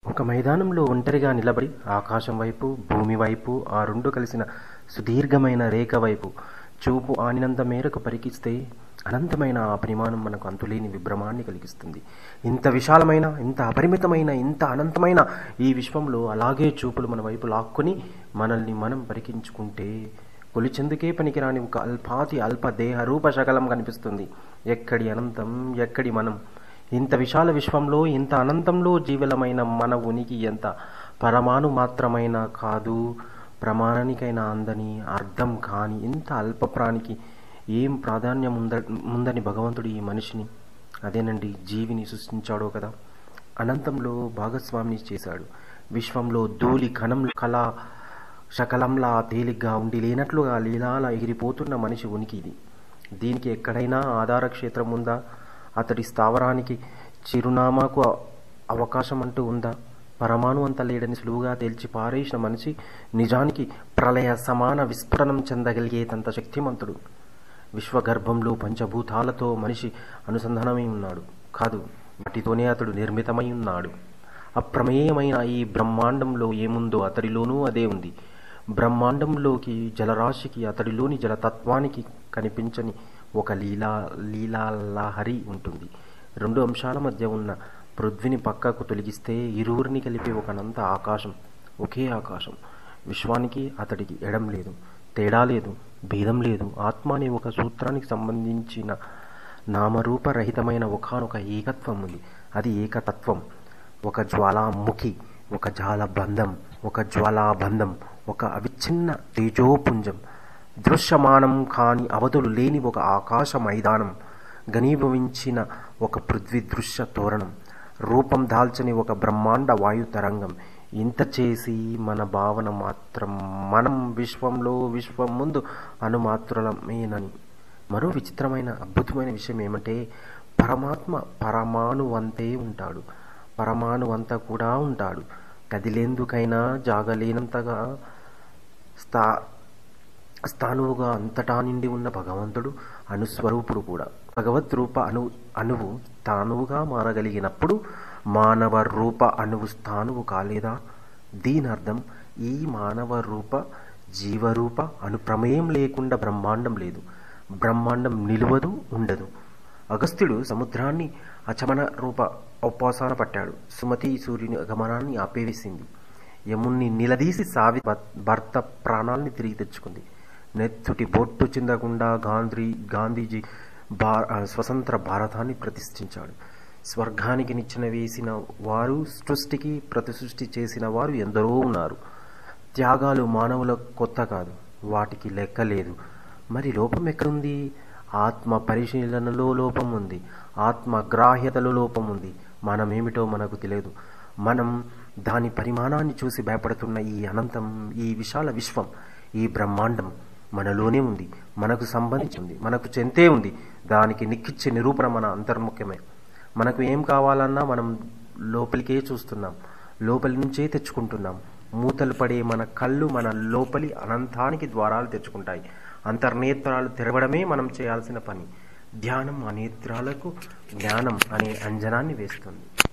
ఒక మైదానంలో ఒంటరిగా నిలబడి ఆకాశం వైపు భూమి వైపు ఆ రెండు కలిసిన సుదీర్ఘమైన రేఖ వైపు చూపు ఆనినంత మేరకు పరికిస్తే అనంతమైన ఆ పరిమాణం మనకు అంతులేని విభ్రమాన్ని కలిగిస్తుంది ఇంత విశాలమైన ఇంత అపరిమితమైన ఇంత అనంతమైన ఈ విశ్వంలో అలాగే చూపులు మన వైపు లాక్కొని మనల్ని మనం పరికించుకుంటే కొలిచెందుకే పనికిరాని ఒక అల్పాతి అల్ప దేహ రూప శకలం కనిపిస్తుంది ఎక్కడి అనంతం ఎక్కడి మనం ఇంత విశాల విశ్వంలో ఇంత అనంతంలో జీవలమైన మన ఉనికి ఎంత పరమాణు మాత్రమైన కాదు ప్రమాణానికైనా అందని అర్థం కాని ఇంత అల్ప ప్రాణికి ఏం ప్రాధాన్యం ఉంద ఉందని భగవంతుడు ఈ మనిషిని అదేనండి జీవిని సృష్టించాడో కదా అనంతంలో భాగస్వామిని చేశాడు విశ్వంలో ధూళి కణం కళ శకలంలా తేలిగ్గా ఉండి లేనట్లుగా లీలాల ఎగిరిపోతున్న మనిషి ఉనికి ఇది దీనికి ఎక్కడైనా ఆధార క్షేత్రం ఉందా అతడి స్థావరానికి చిరునామాకు అవకాశం అంటూ ఉందా పరమాణు అంత లేడని సులువుగా తేల్చి పారేసిన మనిషి నిజానికి ప్రళయ సమాన విస్ఫురణం చెందగలిగేతంత శక్తిమంతుడు విశ్వగర్భంలో పంచభూతాలతో మనిషి అనుసంధానమై ఉన్నాడు కాదు వాటితోనే అతడు నిర్మితమై ఉన్నాడు అప్రమేయమైన ఈ బ్రహ్మాండంలో ఏముందో అతడిలోనూ అదే ఉంది బ్రహ్మాండంలోకి జలరాశికి అతడిలోని జలతత్వానికి కనిపించని ఒక లీలా లీలాలహరి ఉంటుంది రెండు అంశాల మధ్య ఉన్న పృథ్వీని పక్కకు తొలగిస్తే ఇరువురిని కలిపే ఒక అనంత ఆకాశం ఒకే ఆకాశం విశ్వానికి అతడికి ఎడం లేదు తేడా లేదు భేదం లేదు ఆత్మ అనే ఒక సూత్రానికి సంబంధించిన నామరూపరహితమైన ఒకనొక ఏకత్వం ఉంది అది ఏకతత్వం ఒక జ్వాలాముఖి ఒక జాలబంధం ఒక జ్వాలాబంధం ఒక అవిచ్ఛిన్న తేజోపుంజం దృశ్యమానం కాని అవధులు లేని ఒక ఆకాశ మైదానం ఘనీభవించిన ఒక పృథ్వీ దృశ్య తోరణం రూపం దాల్చని ఒక బ్రహ్మాండ వాయు తరంగం ఇంత చేసి మన భావన మాత్రం మనం విశ్వంలో విశ్వం ముందు అనుమాత్రులమేనని మరో విచిత్రమైన అద్భుతమైన విషయం ఏమంటే పరమాత్మ పరమాణువంతే ఉంటాడు పరమాణువంతా కూడా ఉంటాడు కదిలేందుకైనా జాగలేనంతగా స్థా స్థానువుగా అంతటా నిండి ఉన్న భగవంతుడు అనుస్వరూపుడు కూడా భగవద్ రూప అణు అణువు స్థానువుగా మారగలిగినప్పుడు మానవ రూప అణువు స్థానువు కాలేదా దీని అర్థం ఈ మానవ రూప జీవరూప అనుప్రమేయం లేకుండా బ్రహ్మాండం లేదు బ్రహ్మాండం నిలువదు ఉండదు అగస్త్యుడు సముద్రాన్ని అచమన రూప ఉపాసన పట్టాడు సుమతి సూర్యుని గమనాన్ని ఆపేవేసింది యముణ్ణి నిలదీసి సావి భర్త ప్రాణాల్ని తిరిగి తెచ్చుకుంది నెత్తుటి బొట్టు చిందకుండా గాంధీ గాంధీజీ భా స్వతంత్ర భారతాన్ని ప్రతిష్ఠించాడు స్వర్గానికి నిచ్చెన వేసిన వారు సృష్టికి ప్రతిసృష్టి చేసిన వారు ఎందరో ఉన్నారు త్యాగాలు మానవుల కొత్త కాదు వాటికి లెక్క లేదు మరి లోపం ఎక్కడుంది ఆత్మ పరిశీలనలో లోపం ఉంది ఆత్మ గ్రాహ్యతలో లోపం ఉంది మనమేమిటో మనకు తెలియదు మనం దాని పరిమాణాన్ని చూసి భయపడుతున్న ఈ అనంతం ఈ విశాల విశ్వం ఈ బ్రహ్మాండం మనలోనే ఉంది మనకు సంబంధించింది మనకు చెంతే ఉంది దానికి నిక్కిచ్చే నిరూపణ మన అంతర్ముఖ్యమే మనకు ఏం కావాలన్నా మనం లోపలికే చూస్తున్నాం లోపలి నుంచే తెచ్చుకుంటున్నాం మూతలు పడే మన కళ్ళు మన లోపలి అనంతానికి ద్వారాలు తెచ్చుకుంటాయి అంతర్నేత్రాలు తెరవడమే మనం చేయాల్సిన పని ధ్యానం ఆ నేత్రాలకు జ్ఞానం అనే అంజనాన్ని వేస్తుంది